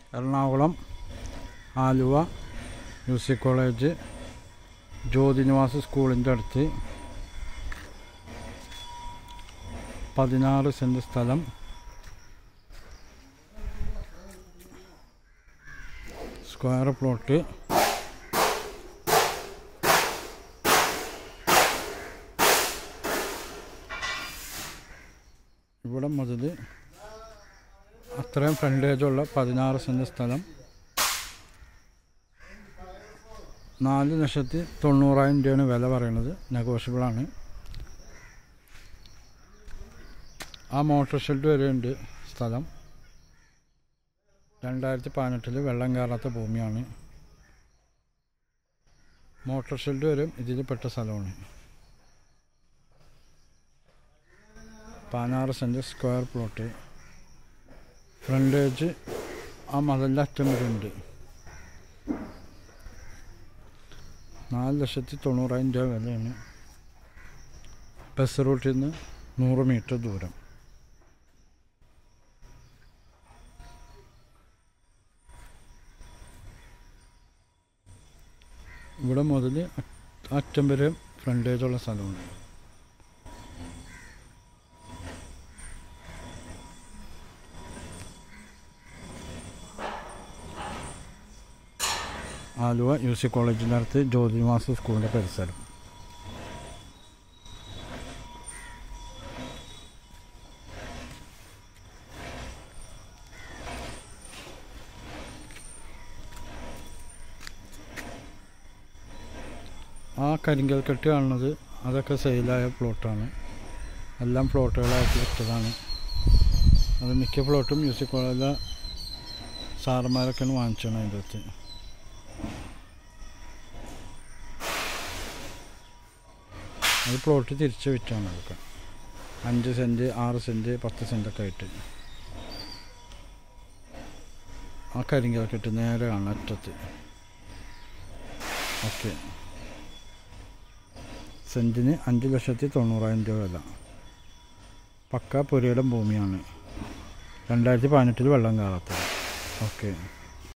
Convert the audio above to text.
Ernakulam Aluva U C college Jyothinivas സ്കൂളിൻ്റെ അടുത്ത് പതിനാറ് സെൻറ്റ് സ്ഥലം സ്ക്വയർ പ്ലോട്ട് ഇവിടെ മുതൽ അത്രയും ഫ്രണ്ടേജുള്ള പതിനാറ് സെൻറ്റ് സ്ഥലം നാല് ലക്ഷത്തി തൊണ്ണൂറായിരം രൂപയാണ് വില പറയുന്നത് നെഗോഷ്യബിളാണ് ആ മോട്ടോർ ഷെഡ് വരെയുണ്ട് സ്ഥലം രണ്ടായിരത്തി പതിനെട്ടിൽ വെള്ളം കയറാത്ത ഭൂമിയാണ് മോട്ടോർ ഷെഡ് വരും ഇതിൽ പെട്ട സ്ഥലമാണ് പതിനാറ് സെൻറ്റ് സ്ക്വയർ പ്ലോട്ട് ഫ്രണ്ടേജ് ആ മതിലിൻ്റെ അറ്റം വരെ ഉണ്ട് നാല് ലക്ഷത്തി തൊണ്ണൂറായിരം രൂപ വിലയാണ് ബസ് റൂട്ടിൽ നിന്ന് നൂറ് മീറ്റർ ദൂരം ഇവിടെ മുതൽ അറ്റം വരെ ഫ്രണ്ടേജുള്ള സ്ഥലമാണ് ആലുവ യു സി കോളേജിൻ്റെ അടുത്ത് ജ്യോതിനിവാസ സ്കൂളിൻ്റെ പരിസരം ആ കരിങ്കൽ കെട്ട് കാണുന്നത് അതൊക്കെ സെയിലായ പ്ലോട്ടാണ് എല്ലാം പ്ലോട്ടുകളായിട്ട് വിറ്റതാണ് അത് മിക്ക പ്ലോട്ടും യു സി കോളേജിലെ സാറന്മാരൊക്കെയാണ് വാങ്ങിച്ചാണ് അതിൻ്റെ അടുത്ത് അത് പ്ലോട്ട് തിരിച്ച് വിറ്റാണ് അതൊക്കെ അഞ്ച് സെൻറ്റ് ആറ് സെൻറ്റ് പത്ത് സെൻറ്റൊക്കെ ആയിട്ട് ആ കരിങ്കലൊക്കെ ഇട്ട് നേരെ കാണാം അറ്റത്ത് ഓക്കെ സെൻറ്റിന് അഞ്ച് ലക്ഷത്തി തൊണ്ണൂറായിരം രൂപ വില പക്ക പുരയിടം ഭൂമിയാണ് രണ്ടായിരത്തി പതിനെട്ടിൽ വെള്ളം കയറാത്തത് ഓക്കെ